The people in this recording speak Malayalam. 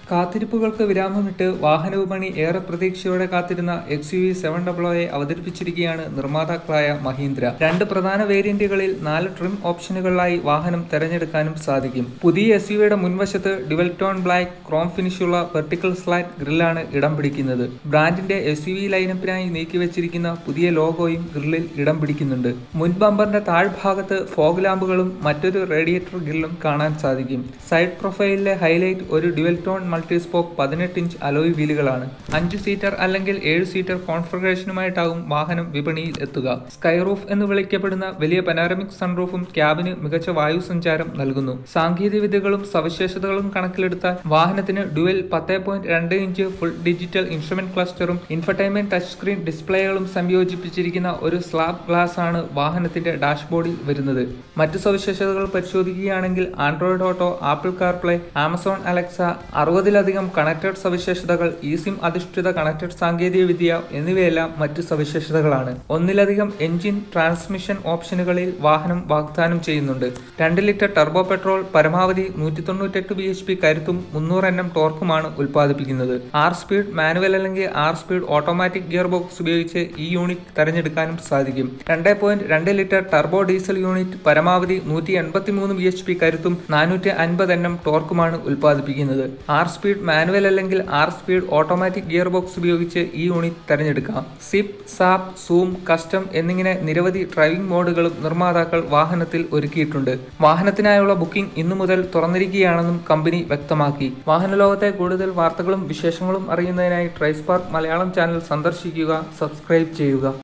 കാത്തിരിപ്പുകൾക്ക് വിരാമമിട്ട് വാഹന വിപണി ഏറെ പ്രതീക്ഷയോടെ കാത്തിരുന്ന എക്സ് യു വി സെവൻ ഡബ്ലോയെ അവതരിപ്പിച്ചിരിക്കുകയാണ് നിർമ്മാതാക്കളായ മഹീന്ദ്ര രണ്ട് പ്രധാന വേരിയന്റുകളിൽ നാല് ട്രിം ഓപ്ഷനുകളിലായി വാഹനം തെരഞ്ഞെടുക്കാനും സാധിക്കും പുതിയ എസ് യുടെ മുൻവശത്ത് ഡുവൽ ടോൺ ബ്ലാക്ക് ക്രോം ഫിനിഷുള്ള വെർട്ടിക്കൽ സ്ലാറ്റ് ഗ്രില്ലാണ് ഇടം പിടിക്കുന്നത് ബ്രാൻഡിന്റെ എസ് യു വി ലൈനപ്പിനായി നീക്കിവെച്ചിരിക്കുന്ന പുതിയ ലോഗോയും ഗ്രില്ലിൽ ഇടം പിടിക്കുന്നുണ്ട് മുൻ ബമ്പറിന്റെ താഴ്ഭാഗത്ത് ഫോഗ് ലാമ്പുകളും മറ്റൊരു റേഡിയേറ്റർ ഗ്രില്ലും കാണാൻ സാധിക്കും സൈഡ് പ്രൊഫൈലിലെ ഹൈലൈറ്റ് ഒരു ഡ്യുവൽ ടോൺ മൾട്ടിസ്പോക്ക് പതിനെട്ട് ഇഞ്ച് അലോയ് വീലുകളാണ് അഞ്ച് സീറ്റർ അല്ലെങ്കിൽ ഏഴ് സീറ്റർ കോൺഫിഗറേഷനുമായിട്ടാകും വാഹനം വിപണിയിൽ എത്തുക സ്കൈ റൂഫ് എന്ന് വിളിക്കപ്പെടുന്ന വലിയ പനാരമിക് സൺറൂഫും ക്യാബിന് മികച്ച വായു സഞ്ചാരം നൽകുന്നു സാങ്കേതിക വിദ്യകളും സവിശേഷതകളും കണക്കിലെടുത്താൽ വാഹനത്തിന് ഡ്യുവൽ പത്ത് പോയിന്റ് രണ്ട് ഇഞ്ച് ഫുൾ ഡിജിറ്റൽ ഇൻസ്ട്രുമെന്റ് ക്ലസ്റ്ററും ഇൻഫർടൈൻമെന്റ് ടച്ച് സ്ക്രീൻ ഡിസ്പ്ലേകളും സംയോജിപ്പിച്ചിരിക്കുന്ന ഒരു സ്ലാബ് ഗ്ലാസ് ആണ് വാഹനത്തിന്റെ ഡാഷ്ബോർഡിൽ വരുന്നത് മറ്റു സവിശേഷതകൾ പരിശോധിക്കുകയാണെങ്കിൽ Android auto Apple CarPlay Amazon Alexa അറുപതിലധികം കണക്റ്റഡ് സവിശേഷതകൾ ഇ സിം അധിഷ്ഠിത കണക്റ്റഡ് സാങ്കേതിക വിദ്യ എന്നിവയെല്ലാം മറ്റു സവിശേഷതകളാണ് ഒന്നിലധികം എഞ്ചിൻ ട്രാൻസ്മിഷൻ ഓപ്ഷനുകളിൽ വാഹനം വാഗ്ദാനം ചെയ്യുന്നുണ്ട് രണ്ട് ലിറ്റർ ടർബോ പെട്രോൾ പരമാവധി നൂറ്റി തൊണ്ണൂറ്റെട്ട് ബി എച്ച് പി കരുത്തും മുന്നൂറ് എണ്ണം ടോർക്കുമാണ് ഉൽപ്പാദിപ്പിക്കുന്നത് ആർ സ്പീഡ് മാനുവൽ അല്ലെങ്കിൽ ആർ സ്പീഡ് ഓട്ടോമാറ്റിക് ഗിയർ ബോക്സ് ഉപയോഗിച്ച് ഈ യൂണിറ്റ് തെരഞ്ഞെടുക്കാനും സാധിക്കും രണ്ട് പോയിന്റ് രണ്ട് ലിറ്റർ ടർബോ ഡീസൽ യൂണിറ്റ് പരമാവധി നൂറ്റി എൺപത്തി മൂന്ന് ബി എച്ച് പി കരുത്തും നാനൂറ്റി അൻപത് എണ്ണം ടോർക്കുമാണ് ഉൽപ്പാദിപ്പിക്കുന്നത് ആർ സ്പീഡ് മാനുവൽ അല്ലെങ്കിൽ ആർ സ്പീഡ് ഓട്ടോമാറ്റിക് ഗിയർ ബോക്സ് ഉപയോഗിച്ച് ഈ യൂണിറ്റ് തെരഞ്ഞെടുക്കാം സിപ്പ് സാപ്പ് സൂം കസ്റ്റം എന്നിങ്ങനെ നിരവധി ഡ്രൈവിംഗ് മോഡുകളും നിർമ്മാതാക്കൾ വാഹനത്തിൽ ഒരുക്കിയിട്ടുണ്ട് വാഹനത്തിനായുള്ള ബുക്കിംഗ് ഇന്നു മുതൽ തുറന്നിരിക്കുകയാണെന്നും കമ്പനി വ്യക്തമാക്കി വാഹന ലോകത്തെ കൂടുതൽ വാർത്തകളും വിശേഷങ്ങളും അറിയുന്നതിനായി ട്രൈസ്പാർക്ക് മലയാളം ചാനൽ സന്ദർശിക്കുക സബ്സ്ക്രൈബ് ചെയ്യുക